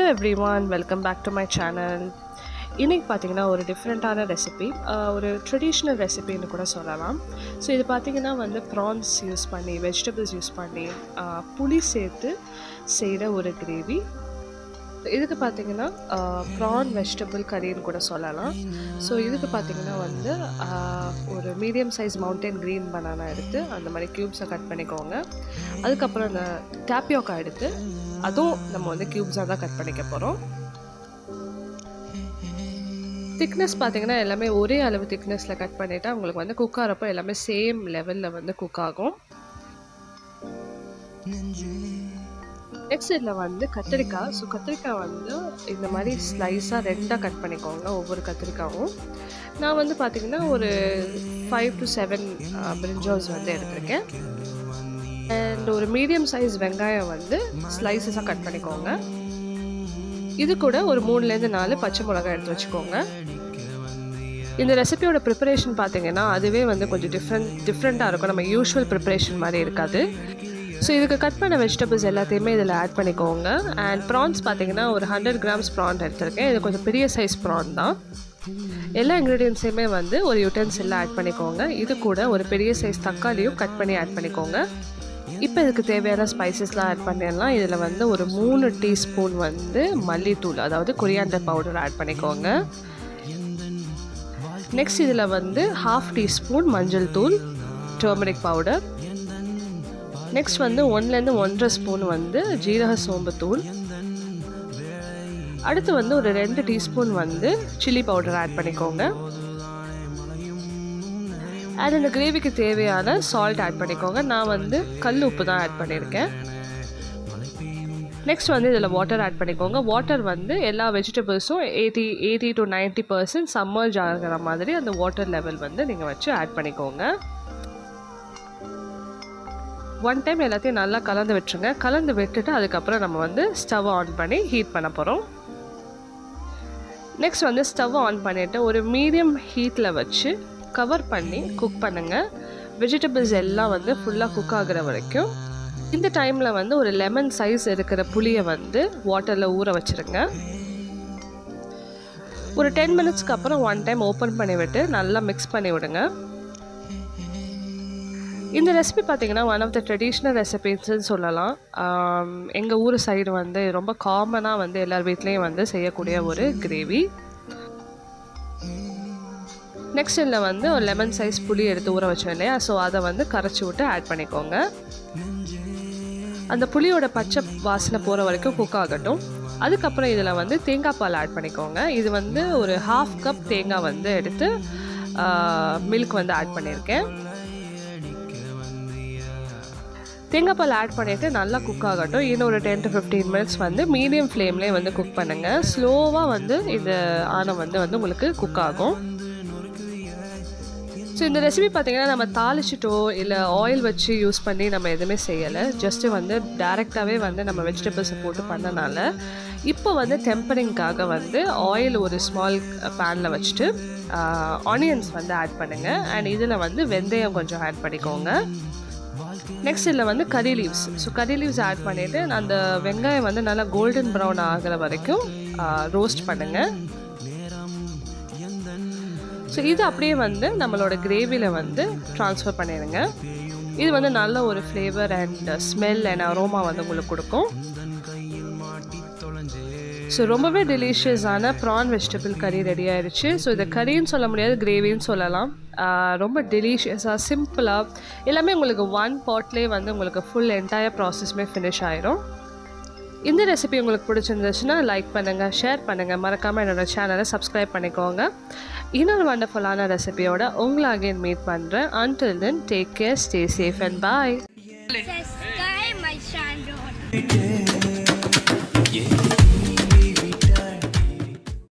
hello everyone welcome back to my channel இன்றைக்கி பார்த்தீங்கன்னா ஒரு டிஃப்ரெண்ட்டான ரெசிபி ஒரு ட்ரெடிஷ்னல் ரெசிபின்னு கூட சொல்லலாம் ஸோ இது பார்த்தீங்கன்னா வந்து ப்ரான்ஸ் யூஸ் பண்ணி வெஜிடபிள்ஸ் யூஸ் பண்ணி ஆஹ், புளி சேர்த்து செய்கிற ஒரு கிரேவி இதுக்கு பார்த்தீங்கன்னா ப்ரான் வெஜிடபிள் கறின்னு கூட சொல்லலாம் ஸோ இதுக்கு பார்த்தீங்கன்னா வந்து ஆஹ், ஒரு medium size mountain green banana எடுத்து அந்த மாதிரி க்யூப்ஸை கட் பண்ணிக்கோங்க அதுக்கப்புறம் அந்த டேப்பியோக்கா எடுத்து அதுவும் நம்ம வந்து க்யூப்ஸாக தான் கட் பண்ணிக்க போகிறோம் திக்னஸ் பார்த்தீங்கன்னா எல்லாமே ஒரே அளவு திக்னஸில் கட் பண்ணிட்டா உங்களுக்கு வந்து குக் ஆகிறப்போ எல்லாமே சேம் லெவலில் வந்து குக் ஆகும் நெக்ஸ்ட் இதில் வந்து கத்திரிக்காய் ஸோ கத்திரிக்காய் வந்து இந்த மாதிரி ஸ்லைஸாக ரெண்டாக கட் பண்ணிக்கோங்க ஒவ்வொரு கத்திரிக்காவும் நான் வந்து பார்த்தீங்கன்னா ஒரு ஃபைவ் டு செவன் பிரிஞ்சால்ஸ் வந்து எடுத்திருக்கேன் அண்ட் ஒரு மீடியம் சைஸ் வெங்காயம் வந்து ஸ்லைசஸாக கட் பண்ணிக்கோங்க இது கூட ஒரு மூணுலேருந்து நாலு பச்சை மிளகாய் எடுத்து வச்சுக்கோங்க இந்த ரெசிபியோட ப்ரிப்பரேஷன் பார்த்தீங்கன்னா அதுவே வந்து கொஞ்சம் டிஃப்ரெண்ட் டிஃப்ரெண்ட்டாக இருக்கும் நம்ம யூஷுவல் ப்ரிப்பரேஷன் மாதிரி இருக்காது ஸோ இதுக்கு கட் பண்ண வெஜிடபிள்ஸ் எல்லாத்தையுமே இதில் ஆட் பண்ணிக்கோங்க அண்ட் ப்ரான்ஸ் பார்த்தீங்கன்னா ஒரு ஹண்ட்ரட் கிராம்ஸ் ப்ரான் எடுத்திருக்கேன் இது கொஞ்சம் பெரிய சைஸ் ப்ரான் தான் எல்லா இன்க்ரீடியன்ஸையுமே வந்து ஒரு யூட்டன்சில் ஆட் பண்ணிக்கோங்க இது கூட ஒரு பெரிய சைஸ் தக்காளியும் கட் பண்ணி ஆட் பண்ணிக்கோங்க இப்போ இதுக்கு தேவையான ஸ்பைசஸ்லாம் ஆட் பண்ணிடலாம் இதில் வந்து ஒரு மூணு டீஸ்பூன் வந்து மல்லித்தூள் அதாவது கொரியாண்டர் பவுடர் ஆட் பண்ணிக்கோங்க நெக்ஸ்ட் இதில் வந்து ஹாஃப் டீஸ்பூன் மஞ்சள் தூள் டர்மரிக் பவுடர் நெக்ஸ்ட் வந்து ஒன்லேருந்து ஒன்றரை ஸ்பூன் வந்து ஜீரக சோம்பு தூள் அடுத்து வந்து ஒரு ரெண்டு டீஸ்பூன் வந்து சில்லி பவுடர் ஆட் பண்ணிக்கோங்க அண்ட் இந்த கிரேவிக்கு தேவையான சால்ட் ஆட் பண்ணிக்கோங்க நான் வந்து கல் உப்பு தான் ஆட் பண்ணியிருக்கேன் நெக்ஸ்ட் வந்து இதில் வாட்டர் ஆட் பண்ணிக்கோங்க வாட்டர் வந்து எல்லா வெஜிடபிள்ஸும் eighty eighty to ninety percent submerge ஆகிற மாதிரி அந்த வாட்டர் லெவல் வந்து நீங்கள் வச்சு ஆட் பண்ணிக்கோங்க ஒன் டைம் எல்லாத்தையும் நல்லா கலந்து விட்டுருங்க கலந்து விட்டுட்டு அதுக்கப்புறம் நம்ம வந்து ஸ்டவ் ஆன் பண்ணி ஹீட் பண்ண போகிறோம் நெக்ஸ்ட் வந்து ஸ்டவ் ஆன் பண்ணிவிட்டு ஒரு மீடியம் ஹீட்டில் வச்சு கவர் பண்ணி குக் பண்ணுங்கள் வெஜிடபிள்ஸ் எல்லாம் வந்து ஃபுல்லாக குக் ஆகுற வரைக்கும் இந்த டைமில் வந்து ஒரு லெமன் சைஸ் இருக்கிற புளியை வந்து வாட்டரில் ஊற வச்சுருங்க ஒரு டென் மினிட்ஸ்க்கு அப்புறம் ஒன் டைம் ஓப்பன் பண்ணி விட்டு நல்லா மிக்ஸ் பண்ணி விடுங்க இந்த ரெசிபி பார்த்தீங்கன்னா ஒன் ஆஃப் த ட்ரெடிஷ்னல் ரெசிபிஸ்ன்னு சொல்லலாம் எங்கள் ஊர் சைடு வந்து ரொம்ப காமனாக வந்து எல்லார் வீட்லேயும் வந்து செய்யக்கூடிய ஒரு கிரேவி நெக்ஸ்ட் இதில் வந்து ஒரு லெமன் சைஸ் புளி எடுத்து ஊற வச்சோம் இல்லையா ஸோ அதை வந்து கரைச்சி விட்டு ஆட் பண்ணிக்கோங்க அந்த புளியோட பச்சை வாசனை போகிற வரைக்கும் குக் ஆகட்டும் அதுக்கப்புறம் இதில் வந்து தேங்காய் பால் ஆட் பண்ணிக்கோங்க இது வந்து ஒரு ஹாஃப் கப் தேங்காய் வந்து எடுத்து மில்க் வந்து ஆட் பண்ணியிருக்கேன் தேங்காய் பால் ஆட் பண்ணிவிட்டு நல்லா குக் ஆகட்டும் இன்னும் ஒரு டென் டு ஃபிஃப்டீன் மினிட்ஸ் வந்து மீடியம் ஃப்ளேம்லேயே வந்து குக் பண்ணுங்கள் ஸ்லோவாக வந்து இந்த ஆணம் வந்து வந்து உங்களுக்கு குக் ஆகும் ஸோ இந்த ரெசிபி பார்த்தீங்கன்னா நம்ம தாளிச்சிட்டோ இல்லை ஆயில் வச்சு யூஸ் பண்ணி நம்ம எதுவுமே செய்யலை ஜஸ்ட்டு வந்து டேரெக்டாகவே வந்து நம்ம வெஜிடபிள்ஸை போட்டு பண்ணனால இப்போ வந்து டெம்பரிங்காக வந்து ஆயில் ஒரு ஸ்மால் பேனில் வச்சுட்டு ஆனியன்ஸ் வந்து ஆட் பண்ணுங்கள் அண்ட் இதில் வந்து வெந்தயம் கொஞ்சம் ஆட் பண்ணிக்கோங்க நெக்ஸ்ட் இதில் வந்து curry leaves so curry leaves add பண்ணிவிட்டு அந்த வெங்காயம் வந்து நல்லா கோல்டன் ப்ரௌன் ஆகிற வரைக்கும் ரோஸ்ட் பண்ணுங்கள் ஸோ இது அப்படியே வந்து நம்மளோட கிரேவியில் வந்து ட்ரான்ஸ்ஃபர் பண்ணிடுங்க இது வந்து நல்ல ஒரு flavour and smell and aroma வந்து உங்களுக்கு கொடுக்கும் ஸோ ரொம்பவே டெலிஷியஸான ப்ரான் வெஜிடபிள் கறி ரெடி ஆயிடுச்சு ஸோ இதை கறின்னு சொல்ல முடியாது கிரேவின்னு சொல்லலாம் ஆஹ் ரொம்ப டெலிஷியஸாக சிம்பிளாக எல்லாமே உங்களுக்கு ஒன் பாட்லேயே வந்து உங்களுக்கு ஃபுல் என்டையர் ப்ராசஸ்மே ஃபினிஷ் ஆயிரும் இந்த ரெசிபி உங்களுக்கு பிடிச்சிருந்துச்சுன்னா லைக் பண்ணுங்கள் ஷேர் பண்ணுங்கள் மறக்காமல் என்னோடய சேனலை சப்ஸ்கிரைப் பண்ணிக்கோங்க இன்னொரு வண்டர்ஃபுல்லான ரெசிபியோட உங்களை அகைன் மீட் பண்ணுறேன் until then take care stay safe and bye